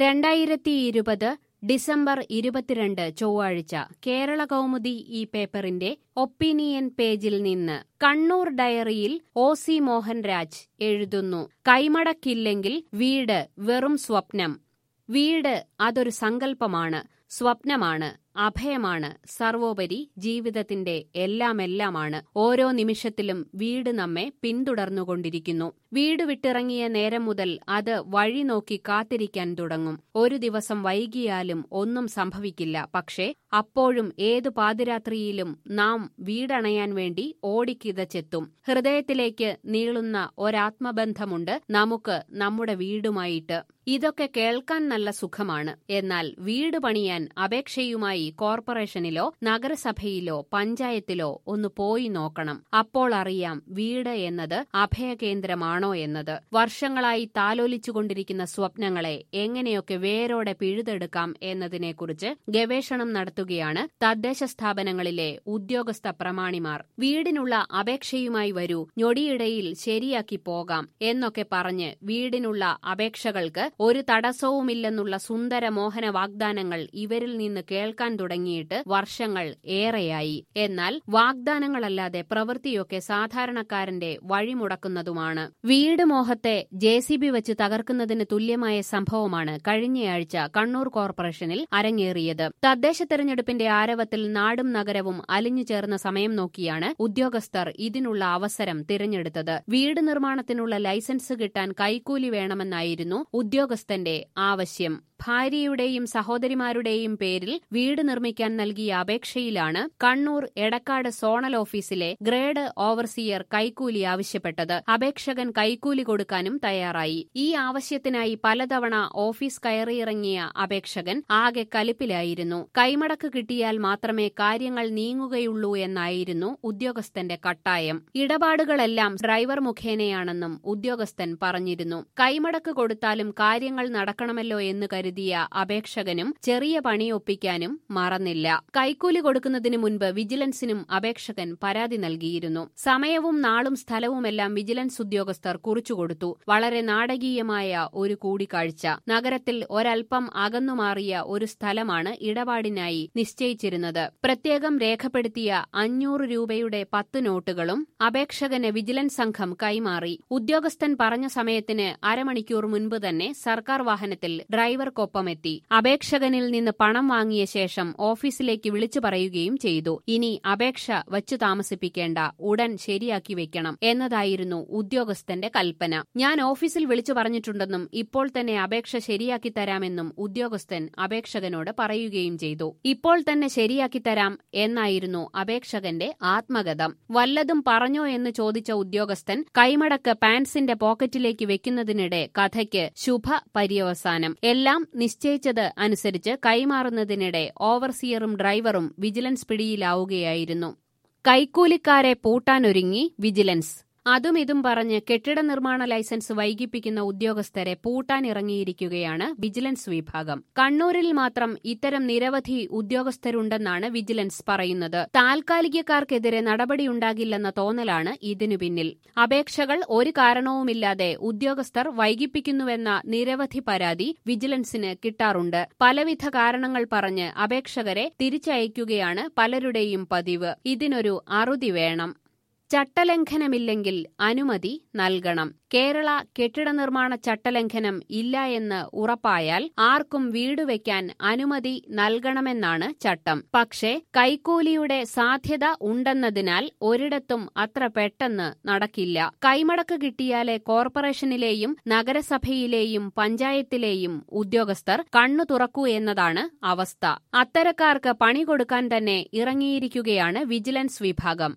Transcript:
രണ്ടായിരത്തി ഇരുപത് ഡിസംബർ ഇരുപത്തിരണ്ട് ചൊവ്വാഴ്ച കേരള കൗമുദി ഈ പേപ്പറിന്റെ ഒപ്പീനിയൻ പേജിൽ നിന്ന് കണ്ണൂർ ഡയറിയിൽ ഒ സി മോഹൻരാജ് എഴുതുന്നു കൈമടക്കില്ലെങ്കിൽ വീട് വെറും സ്വപ്നം വീട് അതൊരു സങ്കല്പമാണ് സ്വപ്നമാണ് അഭയമാണ് സർവോപരി ജീവിതത്തിന്റെ എല്ലാമെല്ലാമാണ് ഓരോ നിമിഷത്തിലും വീട് നമ്മെ പിന്തുടർന്നുകൊണ്ടിരിക്കുന്നു വീട് വിട്ടിറങ്ങിയ നേരം മുതൽ അത് വഴി നോക്കി കാത്തിരിക്കാൻ തുടങ്ങും ഒരു ദിവസം വൈകിയാലും ഒന്നും സംഭവിക്കില്ല പക്ഷേ അപ്പോഴും ഏതു പാതിരാത്രിയിലും നാം വീടണയാൻ വേണ്ടി ഓടിക്കിതച്ചെത്തും ഹൃദയത്തിലേക്ക് നീളുന്ന ഒരാത്മബന്ധമുണ്ട് നമുക്ക് നമ്മുടെ വീടുമായിട്ട് ഇതൊക്കെ കേൾക്കാൻ നല്ല സുഖമാണ് എന്നാൽ വീട് പണിയാൻ അപേക്ഷയുമായി കോർപ്പറേഷനിലോ നഗരസഭയിലോ പഞ്ചായത്തിലോ ഒന്ന് പോയി നോക്കണം അപ്പോൾ അറിയാം വീട് എന്നത് അഭയകേന്ദ്രമാണോ എന്നത് വർഷങ്ങളായി താലോലിച്ചുകൊണ്ടിരിക്കുന്ന സ്വപ്നങ്ങളെ എങ്ങനെയൊക്കെ വേരോടെ പിഴുതെടുക്കാം എന്നതിനെക്കുറിച്ച് ഗവേഷണം നടത്തുകയാണ് തദ്ദേശ സ്ഥാപനങ്ങളിലെ ഉദ്യോഗസ്ഥ പ്രമാണിമാർ വീടിനുള്ള അപേക്ഷയുമായി വരൂ ഞൊടിയിടയിൽ ശരിയാക്കി പോകാം എന്നൊക്കെ പറഞ്ഞ് വീടിനുള്ള അപേക്ഷകൾക്ക് ഒരു തടസ്സവുമില്ലെന്നുള്ള സുന്ദര മോഹന വാഗ്ദാനങ്ങൾ ഇവരിൽ നിന്ന് കേൾക്കാൻ തുടങ്ങിയിട്ട് വർഷങ്ങൾ ഏറെയായി എന്നാൽ വാഗ്ദാനങ്ങളല്ലാതെ പ്രവൃത്തിയൊക്കെ സാധാരണക്കാരന്റെ വഴിമുടക്കുന്നതുമാണ് വീട് മോഹത്തെ ജെ സി ബി വെച്ച് തകർക്കുന്നതിന് തുല്യമായ സംഭവമാണ് കഴിഞ്ഞയാഴ്ച കണ്ണൂർ കോർപ്പറേഷനിൽ അരങ്ങേറിയത് തദ്ദേശ തെരഞ്ഞെടുപ്പിന്റെ ആരവത്തിൽ നാടും നഗരവും അലിഞ്ഞു ചേർന്ന സമയം നോക്കിയാണ് ഉദ്യോഗസ്ഥർ ഇതിനുള്ള അവസരം തിരഞ്ഞെടുത്തത് വീട് നിർമ്മാണത്തിനുള്ള ലൈസൻസ് കിട്ടാൻ കൈക്കൂലി വേണമെന്നായിരുന്നു ഉദ്യോഗസ്ഥന്റെ ആവശ്യം ഭാര്യയുടെയും സഹോദരിമാരുടെയും പേരിൽ വീട് നിർമ്മിക്കാൻ നൽകിയ അപേക്ഷയിലാണ് കണ്ണൂർ എടക്കാട് സോണൽ ഓഫീസിലെ ഗ്രേഡ് ഓവർസിയർ കൈക്കൂലി ആവശ്യപ്പെട്ടത് അപേക്ഷകൻ കൈക്കൂലി കൊടുക്കാനും തയ്യാറായി ഈ ആവശ്യത്തിനായി പലതവണ ഓഫീസ് കയറിയിറങ്ങിയ അപേക്ഷകൻ ആകെ കലിപ്പിലായിരുന്നു കൈമടക്ക് കിട്ടിയാൽ മാത്രമേ കാര്യങ്ങൾ നീങ്ങുകയുള്ളൂ എന്നായിരുന്നു ഉദ്യോഗസ്ഥന്റെ കട്ടായം ഇടപാടുകളെല്ലാം ഡ്രൈവർ മുഖേനയാണെന്നും ഉദ്യോഗസ്ഥൻ പറഞ്ഞിരുന്നു കൈമടക്ക് കൊടുത്താലും കാര്യങ്ങൾ നടക്കണമല്ലോ എന്ന് കരുതിയ അപേക്ഷകനും ചെറിയ പണി ഒപ്പിക്കാനും മറന്നില്ല കൈക്കൂലി കൊടുക്കുന്നതിന് മുൻപ് വിജിലൻസിനും അപേക്ഷകൻ പരാതി നൽകിയിരുന്നു സമയവും നാളും സ്ഥലവുമെല്ലാം വിജിലൻസ് ഉദ്യോഗസ്ഥർ കുറിച്ചുകൊടുത്തു വളരെ നാടകീയമായ ഒരു കൂടിക്കാഴ്ച നഗരത്തിൽ ഒരൽപ്പം അകന്നുമാറിയ ഒരു സ്ഥലമാണ് ഇടപാടിനായി നിശ്ചയിച്ചിരുന്നത് പ്രത്യേകം രേഖപ്പെടുത്തിയ അഞ്ഞൂറ് രൂപയുടെ പത്ത് നോട്ടുകളും അപേക്ഷകന് വിജിലൻസ് സംഘം കൈമാറി ഉദ്യോഗസ്ഥൻ പറഞ്ഞ സമയത്തിന് അരമണിക്കൂർ മുൻപ് തന്നെ സർക്കാർ വാഹനത്തിൽ ഡ്രൈവർക്കൊപ്പമെത്തി അപേക്ഷകനിൽ നിന്ന് പണം വാങ്ങിയ ശേഷം ഓഫീസിലേക്ക് വിളിച്ചു പറയുകയും ചെയ്തു ഇനി അപേക്ഷ വച്ചു താമസിപ്പിക്കേണ്ട ഉടൻ ശരിയാക്കി വെക്കണം എന്നതായിരുന്നു ഉദ്യോഗസ്ഥന്റെ കൽപ്പന ഞാൻ ഓഫീസിൽ വിളിച്ചു പറഞ്ഞിട്ടുണ്ടെന്നും ഇപ്പോൾ തന്നെ അപേക്ഷ ശരിയാക്കി തരാമെന്നും ഉദ്യോഗസ്ഥൻ അപേക്ഷകനോട് പറയുകയും ചെയ്തു ഇപ്പോൾ തന്നെ ശരിയാക്കി തരാം എന്നായിരുന്നു അപേക്ഷകന്റെ ആത്മഗതം വല്ലതും പറഞ്ഞോ എന്ന് ചോദിച്ച ഉദ്യോഗസ്ഥൻ കൈമടക്ക് പാൻസിന്റെ പോക്കറ്റിലേക്ക് വെക്കുന്നതിനിടെ കഥയ്ക്ക് ശുഭ പര്യവസാനം എല്ലാം നിശ്ചയിച്ചത് അനുസരിച്ച് കൈമാറുന്നതിനിടെ ഓവർസിയറും ഡ്രൈവറും വിജിലൻസ് പിടിയിലാവുകയായിരുന്നു കൈക്കൂലിക്കാരെ പൂട്ടാനൊരുങ്ങി വിജിലൻസ് അതും ഇതും പറഞ്ഞ് കെട്ടിട നിർമ്മാണ ലൈസൻസ് വൈകിപ്പിക്കുന്ന ഉദ്യോഗസ്ഥരെ പൂട്ടാനിറങ്ങിയിരിക്കുകയാണ് വിജിലൻസ് വിഭാഗം കണ്ണൂരിൽ മാത്രം ഇത്തരം നിരവധി ഉദ്യോഗസ്ഥരുണ്ടെന്നാണ് വിജിലൻസ് പറയുന്നത് താൽക്കാലികക്കാർക്കെതിരെ നടപടിയുണ്ടാകില്ലെന്ന തോന്നലാണ് ഇതിനു പിന്നിൽ അപേക്ഷകൾ ഒരു കാരണവുമില്ലാതെ ഉദ്യോഗസ്ഥർ വൈകിപ്പിക്കുന്നുവെന്ന നിരവധി പരാതി വിജിലൻസിന് കിട്ടാറുണ്ട് പലവിധ കാരണങ്ങൾ പറഞ്ഞ് അപേക്ഷകരെ തിരിച്ചയക്കുകയാണ് പലരുടെയും പതിവ് ഇതിനൊരു അറുതി വേണം ചട്ടലംഘനമില്ലെങ്കിൽ അനുമതി നൽകണം കേരള കെട്ടിട നിർമ്മാണ ചട്ടലംഘനം ഇല്ല എന്ന് ഉറപ്പായാൽ ആർക്കും വീട് വയ്ക്കാൻ അനുമതി നൽകണമെന്നാണ് ചട്ടം പക്ഷേ കൈക്കൂലിയുടെ സാധ്യത ഉണ്ടെന്നതിനാൽ ഒരിടത്തും അത്ര പെട്ടെന്ന് നടക്കില്ല കൈമടക്ക് കിട്ടിയാലേ കോർപ്പറേഷനിലെയും നഗരസഭയിലെയും പഞ്ചായത്തിലെയും ഉദ്യോഗസ്ഥർ കണ്ണു തുറക്കൂ എന്നതാണ് അവസ്ഥ അത്തരക്കാർക്ക് പണി കൊടുക്കാൻ തന്നെ ഇറങ്ങിയിരിക്കുകയാണ് വിജിലൻസ് വിഭാഗം